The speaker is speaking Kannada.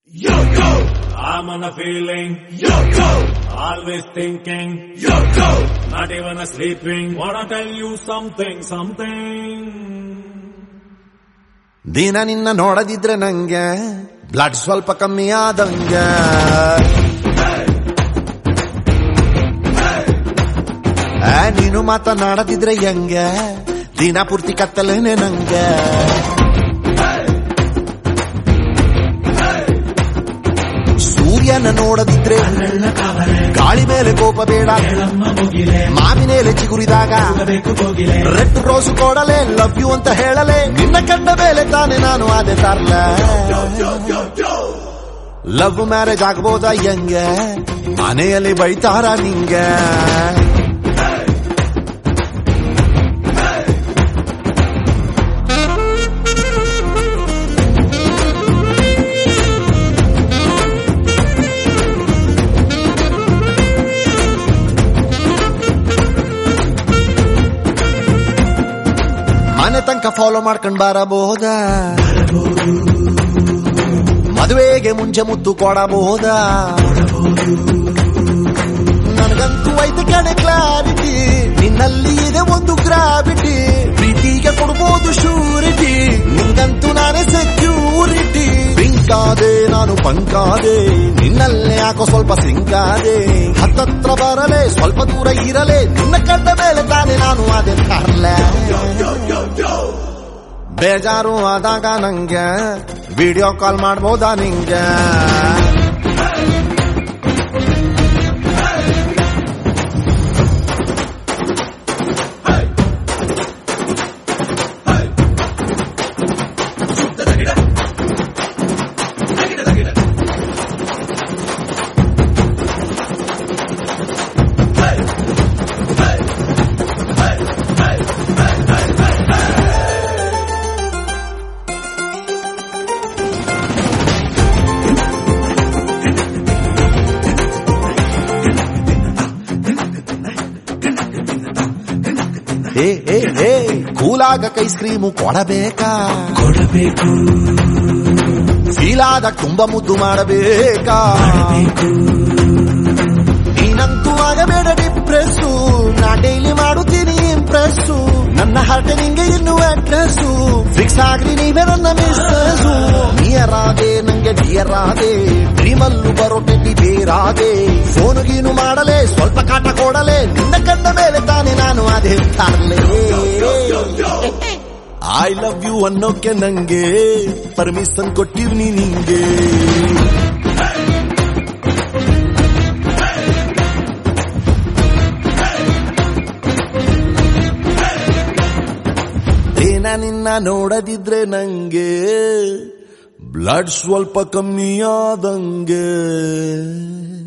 Yo, yo, I'm on a feeling, yo, yo, always thinking, yo, yo. not even a sleeping. Wanna tell you something, something. ದಿನ ನಿನ್ನ ನೋಡದಿದ್ರೆ ನಂಗೆ ಬ್ಲಡ್ ಸ್ವಲ್ಪ ಕಮ್ಮಿ ಆದಂಗೆ ಆ, ನೀನು ಮಾತನಾಡದಿದ್ರೆ ಹೆಂಗೆ ದಿನ ಪೂರ್ತಿ ಕತ್ತಲೇನೆ ನಂಗೆ ಸೂರ್ಯನ ನೋಡದಿದ್ರೆ ಗಾಳಿ ಮೇಲೆ ಕೋಪ ಬೇಡ ಮಾವಿನೇಲೆ ಚಿಗುರಿದಾಗ ರೆಡ್ ರೋಸು ಕೊಡಲೆ ಲವ್ ಯು ಅಂತ ಹೇಳಲೆ ನಿನ್ನ ಕಂಡ ಮೇಲೆ ತಾನೆ ನಾನು ಅದೇ ತರ್ಲ ಲವ್ ಮ್ಯಾರೇಜ್ ಆಗ್ಬೋದಾ ಹೆಂಗೆ ಮನೆಯಲ್ಲಿ ಬೈತಾರ ನಿಂಗೆ ಮನೆ ತನಕ ಫಾಲೋ ಮಾಡ್ಕೊಂಡ್ ಬರಬಹುದ ಮದುವೆಗೆ ಮುಂಚೆ ಮುತ್ತು ಕೊಡಬಹುದ ನನಗಂತೂ ಐತೆ ಕಡೆ ಕ್ಲಾರಿಟಿ ನಿನ್ನಲ್ಲಿ ಇದೆ ಒಂದು ಗ್ರಾವಿಟಿ ಪ್ರೀತಿಗೆ ಕೊಡ್ಬೋದು ಶೂರಿಟಿ ನಿಂಗಂತೂ ನಾನೇ ಸೆಕ್ಯೂರಿಟಿ ಬಿಂಕಾದೆ ನಾನು ಪಂಕಾದೆ ನಿನ್ನಲ್ಲೇ ಯಾಕೋ ಸ್ವಲ್ಪ ಸಿಂಕಾದೆ ಹತ್ತತ್ರ ಬರಲೆ ಸ್ವಲ್ಪ ದೂರ ಇರಲೆ ನಿನ್ನ ಕಂಡ ಮೇಲೆ ತಾನೆ ನಾನು ಅದೇ ತರ್ಲೆ ಬೇಜಾರು ಆದಾಗ ನಂಗೆ ವಿಡಿಯೋ ಕಾಲ್ ಮಾಡ್ಬೋದಾ ನಿಂಗೆ ಏ ಏ ಏ ಕೂಲಾಗಕ್ಕೆ ಐಸ್ ಕ್ರೀಮು ಕೊಡಬೇಕಾ ಕೊಡಬೇಕು ಫೀಲಾದ ತುಂಬಾ ಮುದ್ದು ಮಾಡಬೇಕಾ ನೀನಂತೂ ಆಗಬೇಡ ಡಿಪ್ರೆಸ್ಸು ನಾ ಡೈಲಿ ಮಾಡುತ್ತೀನಿ ಇಂಪ್ರೆಸ್ಸು ನನ್ನ ಹಾರ್ಟ್ ನಿಂಗೆ ಇನ್ನು ಅಡ್ರೆಸ್ಸು ಫಿಕ್ಸ್ ಆಗ್ರಿ ನೀವೇ ನನ್ನ ಮಿಸ್ಸು ನಿಯರಾದೆ ನಂಗೆ ಡಿಯರಾದೆ ಡ್ರೀಮಲ್ಲೂ ಬರೋ ಟೆಡ್ಡಿ ಬೇರಾದೆ ಫೋನು ಗೀನು ಮಾಡಲೆ ಸ್ವಲ್ಪ ಕಾಟ ಕೊಡಲೆ ನಿನ್ನ ಕಂಡ ಮೇಲೆ ತಾನೆ ನಾನು ಅದೇ ತರ್ಲೆ ಐ ಲವ್ ಯು ಅನ್ನೋಕೆ ನಂಗೆ ಪರ್ಮಿಷನ್ ಕೊಟ್ಟಿವ್ನಿ ನಿಂಗೆ ದಿನ ನಿನ್ನ ನೋಡದಿದ್ರೆ ನಂಗೆ ಬ್ಲಡ್ ಸ್ವಲ್ಪ ಕಮ್ಮಿ ಆದಂಗೆ